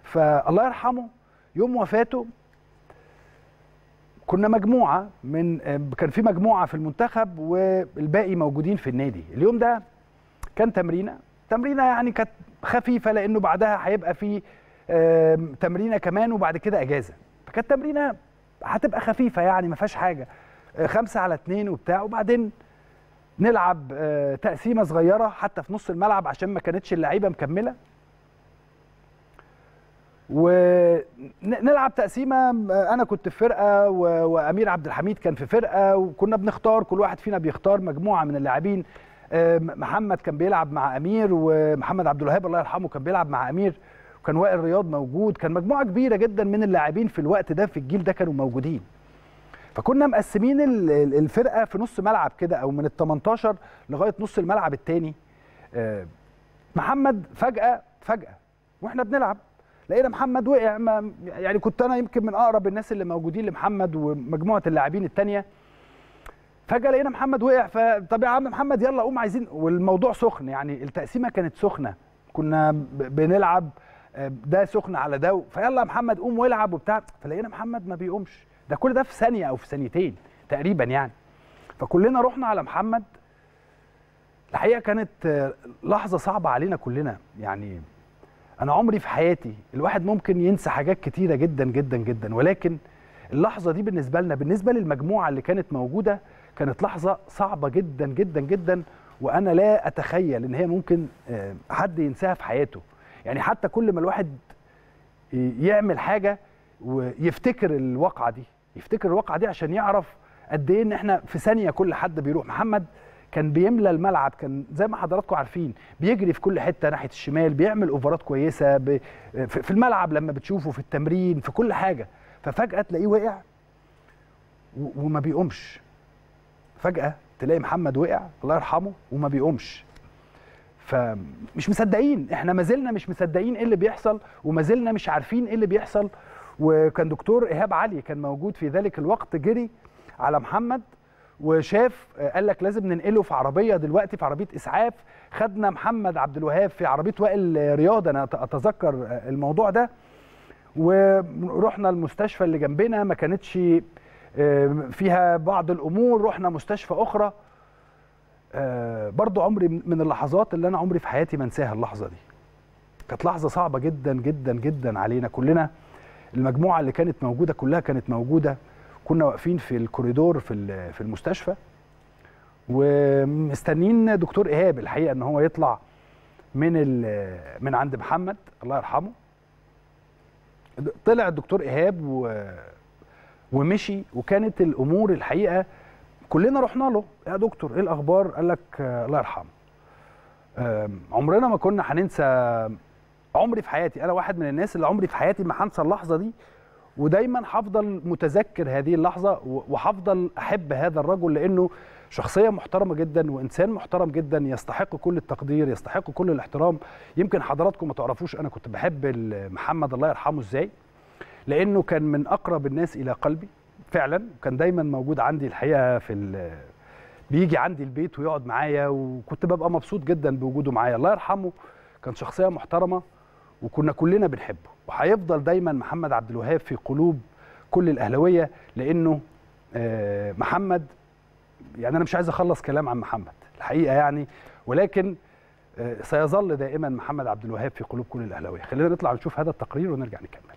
فالله يرحمه يوم وفاته كنا مجموعه من كان في مجموعه في المنتخب والباقي موجودين في النادي اليوم ده كان تمرينه تمرينه يعني كانت خفيفه لانه بعدها هيبقى في آم، تمرينه كمان وبعد كده اجازه فكانت تمرينه هتبقى خفيفه يعني ما فيهاش حاجه آه، خمسة على اتنين وبتاع وبعدين نلعب آه، تقسيمه صغيره حتى في نص الملعب عشان ما كانتش اللعيبه مكمله ونلعب تقسيمه آه، انا كنت في فرقه و- وامير عبد الحميد كان في فرقه وكنا بنختار كل واحد فينا بيختار مجموعه من اللاعبين آه، محمد كان بيلعب مع امير ومحمد عبد الوهاب الله يرحمه كان بيلعب مع امير وكان وائل رياض موجود كان مجموعه كبيره جدا من اللاعبين في الوقت ده في الجيل ده كانوا موجودين فكنا مقسمين ال- ال- الفرقه في نص ملعب كده او من ال 18 لغايه نص الملعب الثاني محمد فجاه فجاه واحنا بنلعب لقينا محمد وقع ما يعني كنت انا يمكن من اقرب الناس اللي موجودين لمحمد ومجموعه اللاعبين الثانيه فجاه لقينا محمد وقع فطب يا عم محمد يلا قوم عايزين والموضوع سخن يعني التقسيمه كانت سخنه كنا ب- بنلعب آه، ده سخن على ده فيلا يا محمد قوم والعب وبتاع فلقينا محمد ما بيقومش ده كل ده في ثانيه او في ثانيتين تقريبا يعني فكلنا رحنا على محمد الحقيقه كانت آه، لحظه صعبه علينا كلنا يعني انا عمري في حياتي الواحد ممكن ينسى حاجات كتيره جدا جدا جدا ولكن اللحظه دي بالنسبه لنا بالنسبه للمجموعه اللي كانت موجوده كانت لحظه صعبه جدا جدا جدا وانا لا اتخيل ان هي ممكن آه، حد ينساها في حياته يعني حتى كل ما الواحد يعمل حاجه ويفتكر الواقعه دي يفتكر الواقعه دي عشان يعرف قد ايه ان احنا في ثانيه كل حد بيروح محمد كان بيملى الملعب كان زي ما حضراتكم عارفين بيجري في كل حته ناحيه الشمال بيعمل اوفرات كويسه ب... في في الملعب لما بتشوفه في التمرين في كل حاجه ففجاه تلاقيه وقع و... وما بيقومش فجاه تلاقي محمد وقع الله يرحمه وما بيقومش فمش مصدقين احنا ما زلنا مش مصدقين ايه اللي بيحصل وما زلنا مش عارفين ايه اللي بيحصل وكان دكتور ايهاب علي كان موجود في ذلك الوقت جري على محمد وشاف آه، قال لك لازم ننقله في عربيه دلوقتي في عربيه اسعاف خدنا محمد عبد الوهاب في عربيه وائل رياض انا أت- اتذكر آه، الموضوع ده ورحنا المستشفى اللي جنبنا ما كانتش آه، فيها بعض الامور رحنا مستشفى اخرى آه، برضو عمري من اللحظات اللي انا عمري في حياتي ما انساها اللحظه دي كانت لحظه صعبه جدا جدا جدا علينا كلنا المجموعه اللي كانت موجوده كلها كانت موجوده كنا واقفين في الكوريدور في ال- في المستشفى ومستنيين دكتور ايهاب الحقيقه ان هو يطلع من ال- من عند محمد الله يرحمه طلع الدكتور ايهاب و ومشي وكانت الامور الحقيقه كلنا رحنا له يا دكتور ايه الاخبار قال لك آه، الله يرحمه آم، عمرنا ما كنا هننسى عمري في حياتي انا واحد من الناس اللي عمري في حياتي ما هنسى اللحظه دي ودايما هفضل متذكر هذه اللحظه و- وهفضل احب هذا الرجل لانه شخصيه محترمه جدا وانسان محترم جدا يستحق كل التقدير يستحق كل الاحترام يمكن حضراتكم ما تعرفوش انا كنت بحب ال- محمد الله يرحمه ازاي لانه كان من اقرب الناس الى قلبي فعلا كان دايما موجود عندي الحقيقه في ال- بيجي عندي البيت ويقعد معايا وكنت ببقى مبسوط جدا بوجوده معايا الله يرحمه كان شخصيه محترمه وكنا كلنا بنحبه وهيفضل دايما محمد عبد الوهاب في قلوب كل الاهلاويه لانه آه، محمد يعني انا مش عايز اخلص كلام عن محمد الحقيقه يعني ولكن آه، سيظل دائما محمد عبد الوهاب في قلوب كل الاهلاويه خلينا نطلع نشوف هذا التقرير ونرجع نكمل